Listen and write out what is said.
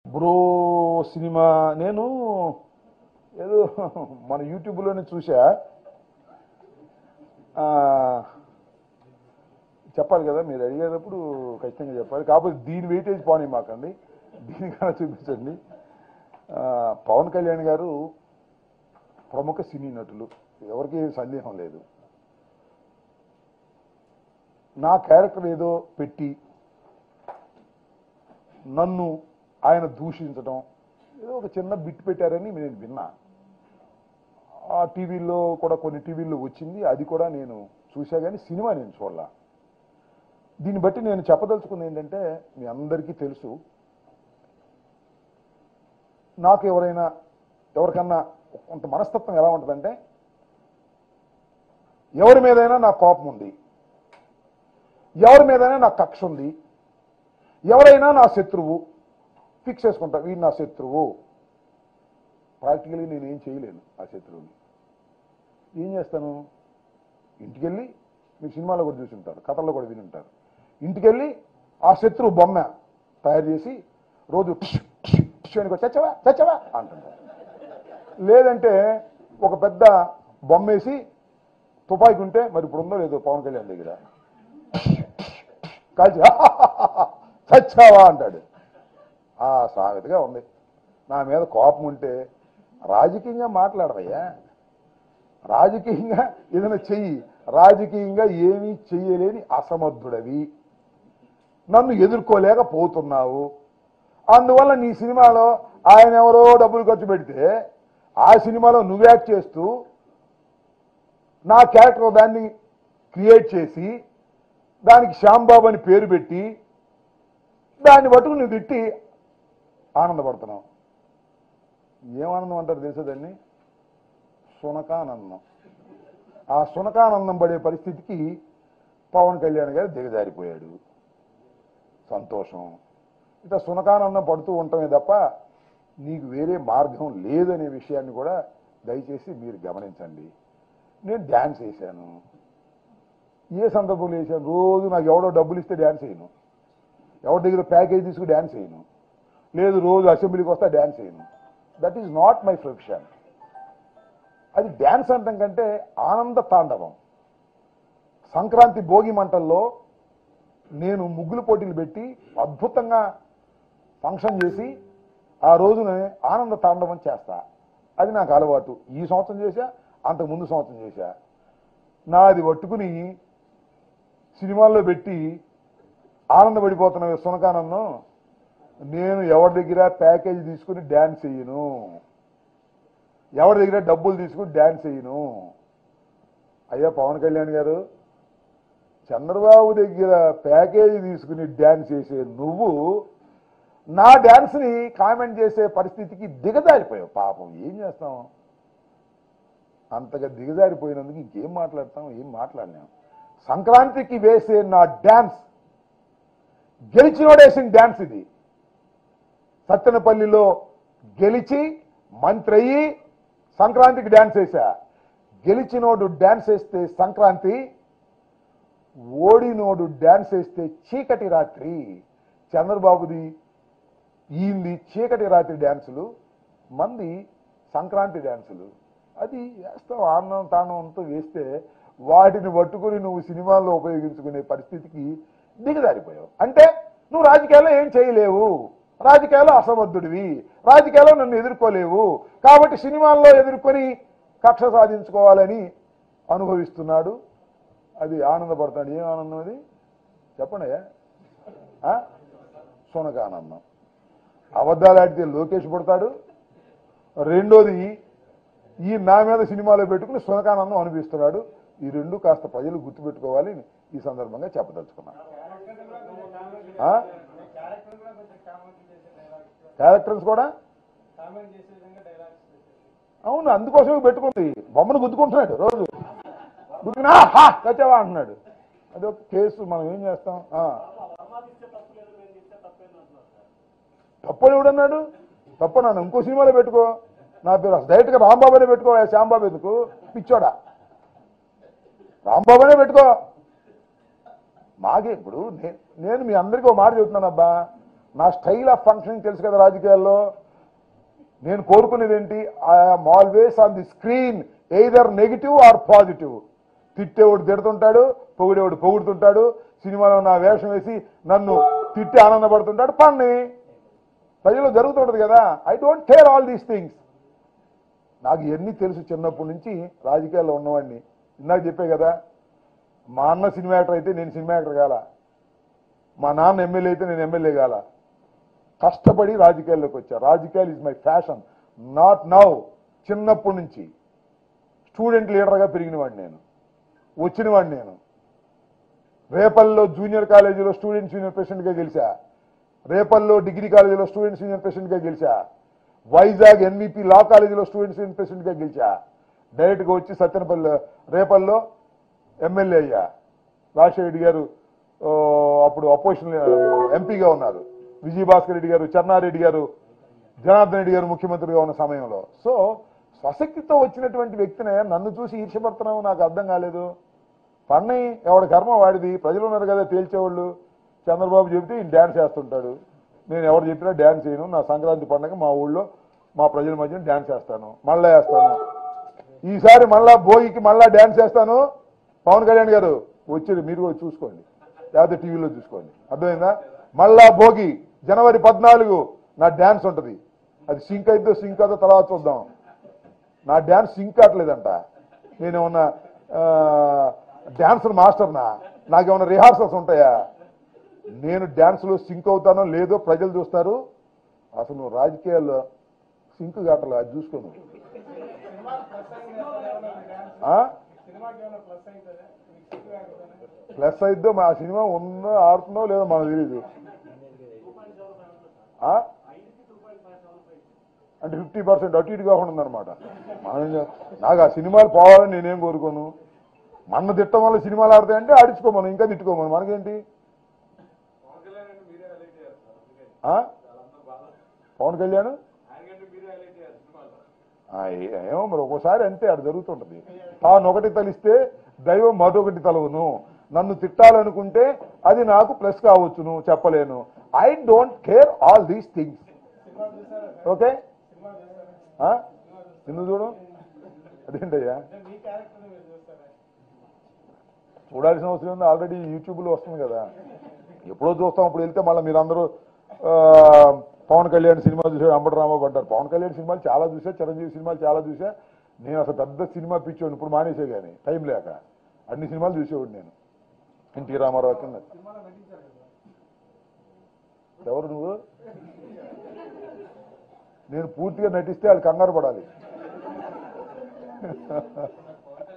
Bro cinema నేను ఏదో మన యూట్యూబ్లోనే చూసా ఆ, చెప్పాలి కదా మీరు అడిగేటప్పుడు ఖచ్చితంగా చెప్పాలి కాకపోతే దీని వెయిటేజ్ పోనీ మాకండి దీనికన్నా చూపించండి ఆ, పవన్ కళ్యాణ్ గారు ప్రముఖ సినీ నటులు ఎవరికి ఏం సందేహం లేదు నా క్యారెక్టర్ ఏదో పెట్టి నన్ను ఆయన దూషించడం ఏదో ఒక చిన్న బిట్ పెట్టారని నేను విన్నా ఆ టీవీల్లో కూడా కొన్ని టీవీల్లో వచ్చింది అది కూడా నేను చూసా కానీ సినిమా నేను చూడలా దీన్ని బట్టి నేను చెప్పదలుచుకుంది ఏంటంటే మీ అందరికీ తెలుసు నాకు ఎవరైనా ఎవరికన్నా కొంత మనస్తత్వం ఎలా ఉంటుందంటే ఎవరి మీదైనా నాకు కోపం ఉంది ఎవరి మీదైనా నాకు కక్ష ఉంది ఎవరైనా నా శత్రువు ఫిక్స్ చేసుకుంటా వీడు నా శత్రువు ప్రాక్టికలీ నేను ఏం చేయలేను ఆ శత్రువుని ఏం చేస్తాను ఇంటికెళ్ళి మీరు సినిమాలో కూడా చూసి ఉంటారు కథల్లో కూడా విని ఉంటారు ఇంటికెళ్ళి ఆ శత్రువు బొమ్మ తయారు చేసి రోజు టిష్ టిష్ టిష్ అని కొట్టి, చచ్చవా చచ్చవా అంటుంటారు లేదంటే ఒక పెద్ద బొమ్మ వేసి తుపాకి ఉంటే మరి ఇప్పుడు ఉందో లేదో పవన్ కళ్యాణ్ దగ్గర కాల్చి చచ్చావా అంటాడు ఆ సామెతగా ఉంది నా మీద కోపం ఉంటే రాజకీయంగా మాట్లాడవయ్యా రాజకీయంగా ఏదైనా చెయ్యి రాజకీయంగా ఏమీ చెయ్యలేని అసమర్థుడవి నన్ను ఎదుర్కోలేకపోతున్నావు అందువల్ల నీ సినిమాలో ఆయన ఎవరో డబ్బులు ఖర్చు పెడితే ఆ సినిమాలో నువ్వు యాక్ట్ చేస్తూ నా క్యారెక్టర్ దాన్ని క్రియేట్ చేసి దానికి శ్యాంబాబు అని పేరు పెట్టి దాన్ని పట్టుకుని నువ్వు తిట్టి ఆనందపడుతున్నావు ఏం ఆనందం అంటారు తెలుసా దాన్ని సునకానందం ఆ సునకానందం పడే పరిస్థితికి పవన్ కళ్యాణ్ గారు దిగజారిపోయాడు సంతోషం ఇట్లా సునకానందం పడుతూ ఉండటమే తప్ప నీకు వేరే మార్గం లేదనే విషయాన్ని కూడా దయచేసి మీరు గమనించండి నేను డ్యాన్స్ వేశాను ఏ సందర్భంలో వేసాను రోజు నాకు ఎవడో డబ్బులు ఇస్తే డ్యాన్స్ చేయను ఎవరి దగ్గర ప్యాకేజ్ తీసుకుని డ్యాన్స్ చేయను లేదు రోజు అసెంబ్లీకి వస్తా డ్యాన్స్ చేయను that is not my profession అది డ్యాన్స్ అంటాం కంటే ఆనంద తాండవం సంక్రాంతి భోగి మంటల్లో నేను ముగ్గులు పోటీలు పెట్టి అద్భుతంగా ఫంక్షన్ చేసి ఆ రోజున ఆనంద తాండవం చేస్తా అది నాకు అలవాటు ఈ సంవత్సరం చేశా అంతకు ముందు సంవత్సరం చేశా నాది పట్టుకుని సినిమాల్లో పెట్టి ఆనందపడిపోతున్న సునకానందం నేను ఎవరి దగ్గర ప్యాకేజ్ తీసుకుని డ్యాన్స్ చేయను ఎవరి దగ్గర డబ్బులు తీసుకుని డ్యాన్స్ చేయను అయ్యా పవన్ కళ్యాణ్ గారు చంద్రబాబు దగ్గర ప్యాకేజీ తీసుకుని డ్యాన్స్ చేసే నువ్వు నా డ్యాన్స్ని కామెంట్ చేసే పరిస్థితికి దిగజారిపోయావు పాపం ఏం చేస్తాం అంతగా దిగజారిపోయినందుకు ఇంకేం మాట్లాడతాం ఏం మాట్లాడలేం సంక్రాంతికి వేసే నా డ్యాన్స్ గెలిచినోడేసిన డ్యాన్స్ ఇది సత్తెనపల్లిలో గెలిచి మంత్రి అయ్యి సంక్రాంతికి డ్యాన్స్ వేసా గెలిచినోడు డ్యాన్స్ వేస్తే సంక్రాంతి ఓడినోడు డ్యాన్స్ వేస్తే చీకటి రాత్రి చంద్రబాబుది ఈంది చీకటి రాత్రి డ్యాన్సులు మంది సంక్రాంతి డ్యాన్సులు అది వేస్తావు ఆనందం తాండవంతో వేస్తే వాటిని పట్టుకుని నువ్వు సినిమాల్లో ఉపయోగించుకునే పరిస్థితికి దిగజారిపోయావు అంటే నువ్వు రాజకీయాల్లో ఏం చేయలేవు రాజకీయాల్లో అసమర్థుడివి రాజకీయాల్లో నన్ను ఎదుర్కోలేవు కాబట్టి సినిమాల్లో ఎదుర్కొని కక్ష సాధించుకోవాలని అనుభవిస్తున్నాడు అది ఆనందపడతాడు ఏం ఆనందం అది చెప్పండి ఆ? సునక ఆనందం అబద్ధాలు ఆడితే లోకేష్ పడతాడు రెండోది ఈ నా మీద సినిమాలో పెట్టుకుని సునకానందం అనిపిస్తున్నాడు ఈ రెండు కాస్త ప్రజలు గుర్తుపెట్టుకోవాలి ఈ సందర్భంగా చెప్పదలుచుకున్నాను ఆ? క్యారెక్టర్స్ కూడా అవును అందుకోసమే పెట్టుకుంది బొమ్మను గుద్దుకుంటున్నాడు రోజు గుద్దుకున్నా హా కచ్చావా అంటున్నాడు అదొక కేసు మనం ఏం చేస్తాం ఆ. తప్పని ఎవడన్నాడు తప్పన్నాను ఇంకో సినిమాలో పెట్టుకో నా పేరు అసలు డైరెక్ట్గా రాంబాబునే పెట్టుకో ఏ శ్యాంబాబు ఎందుకు పిచ్చోడా రాంబాబునే పెట్టుకో మాకే ఇప్పుడు నే- నేను మీ అందరికీ ఒక మాట చెబుతున్నాను అబ్బా నా స్టైల్ ఆఫ్ ఫంక్షనింగ్ తెలుసు కదా రాజకీయాల్లో నేను కోరుకునేది ఏంటి I'm always on the screen either negative or positive తిట్టేవాడు తిడుతుంటాడు పొగిడేవాడు పొగుడుతుంటాడు సినిమాలో నా వేషం వేసి నన్ను తిట్టి ఆనందపడుతుంటాడు పన్ని ప్రజలు జరుగుతుంటది కదా I don't care all these things నాకు ఎన్ని తెలుసు చిన్నప్పటి నుంచి రాజకీయాల్లో ఉన్నవాడిని ఇందాక చెప్పే కదా మా అన్న సినిమా యాక్టర్ అయితే నేను సినిమా యాక్టర్ కాల మా నాన్న ఎమ్మెల్యే అయితే నేను ఎమ్మెల్యే కాల కష్టపడి రాజకీయాల్లోకి వచ్చా రాజకీయాలు is my fashion not now చిన్నప్పటి నుంచి స్టూడెంట్ లీడర్గా పెరిగిన వాడిని నేను వచ్చిన వాడిని నేను రేపల్లో జూనియర్ కాలేజీలో స్టూడెంట్స్ యూనియన్ ప్రెసిడెంట్గా గెలిచా రేపల్లో డిగ్రీ కాలేజీలో స్టూడెంట్స్ యూనియన్ ప్రెసిడెంట్గా గెలిచా వైజాగ్ ఎన్విపి లా కాలేజీలో స్టూడెంట్స్ యూనియన్ ప్రెసిడెంట్గా గెలిచా డైరెక్ట్గా వచ్చి సత్యనపల్లి రేపల్లో ఎమ్మెల్యే అయ్యా రాజశేఖర రెడ్డి గారు ఆ, అప్పుడు అపోజిషన్ ఎంపీగా ఉన్నారు విజయభాస్కర్ రెడ్డి గారు చెన్నారెడ్డి గారు జనార్దన్ రెడ్డి గారు ముఖ్యమంత్రిగా ఉన్న సమయంలో సో స్వశక్తితో వచ్చినటువంటి వ్యక్తినే నన్ను చూసి ఈర్షపడుతున్నావు నాకు అర్థం కాలేదు పన్నై ఎవడి కర్మ వాడిది ప్రజలు ఉన్నారు కదా తేల్చేవాళ్ళు చంద్రబాబు చెబితే ఈయన డ్యాన్స్ చేస్తుంటాడు నేను ఎవరు చెప్పినా డ్యాన్స్ చేయను నా సంక్రాంతి పండగ మా ఊళ్ళో మా ప్రజల మధ్య డ్యాన్స్ చేస్తాను మళ్ళా వేస్తాను ఈసారి మళ్ళా భోగికి మళ్ళా డ్యాన్స్ చేస్తాను పవన్ కళ్యాణ్ గారు వచ్చేది మీరు కూడా చూసుకోండి లేకపోతే టీవీలో చూసుకోండి అర్థమైందా మళ్ళా భోగి జనవరి పద్నాలుగు నా డ్యాన్స్ ఉంటుంది అది సింక్ అయిద్దో సింక్ అవుతో తర్వాత చూద్దాం నా డ్యాన్స్ సింక్ కావట్లేదంట నేనేమన్నా డ్యాన్సర్ మాస్టర్నా నాకేమన్నా రిహార్సల్స్ ఉంటాయా నేను డ్యాన్స్లో సింక్ అవుతానో లేదో ప్రజలు చూస్తారు అసలు నువ్వు రాజకీయాల్లో సింక్ కావట్లే అది చూసుకోను ఆ? ప్లస్ అయిద్దో మా సినిమా ఉందో ఆడుతుందో లేదో మనకు తెలియదు ఆ? అంటే ఫిఫ్టీ పర్సెంట్ అటు ఇటు కాకుండా ఉందన్నమాట మనం ఏం చే- నాకు ఆ సినిమాలు పోవాలని నేనేం కోరుకోను మన తిట్టం వల్ల సినిమాలు ఆడతాయంటే ఆడించుకోమను ఇంకా తిట్టుకోమను మనకేంటి ఆ? పవన్ కళ్యాణ్ ఆ, ఏ- ఏమో మరి ఒక్కోసారి అంతే అది జరుగుతుంటది తాను ఒకటి తలిస్తే దైవం మరొకటి తలవును నన్ను తిట్టాలనుకుంటే అది నాకు ప్లస్ కావచ్చును చెప్పలేను I don't care all these things okay ఆ? నిన్ను చూడు అదేంటయ్యా చూడాల్సిన అవసరం ఉంది ఆల్రెడీ యూట్యూబ్లో వస్తుంది కదా ఎప్పుడో చూస్తాం అప్పుడు వెళ్తే మళ్ళీ మీరందరూ ఆ, పవన్ కళ్యాణ్ సినిమా చూసే అంబటి రాంబాబు అంటారు పవన్ కళ్యాణ్ సినిమాలు చాలా చూసా చిరంజీవి సినిమాలు చాలా చూసా నేను అసలు పెద్ద సినిమా పిచ్చోడు ఇప్పుడు మానేసే కానీ టైం లేక అన్ని సినిమాలు చూసేవాడు నేను ఎన్టీ రామారావు కింద ఎవరు నువ్వు నేను పూర్తిగా నటిస్తే వాళ్ళు కంగారు పడాలి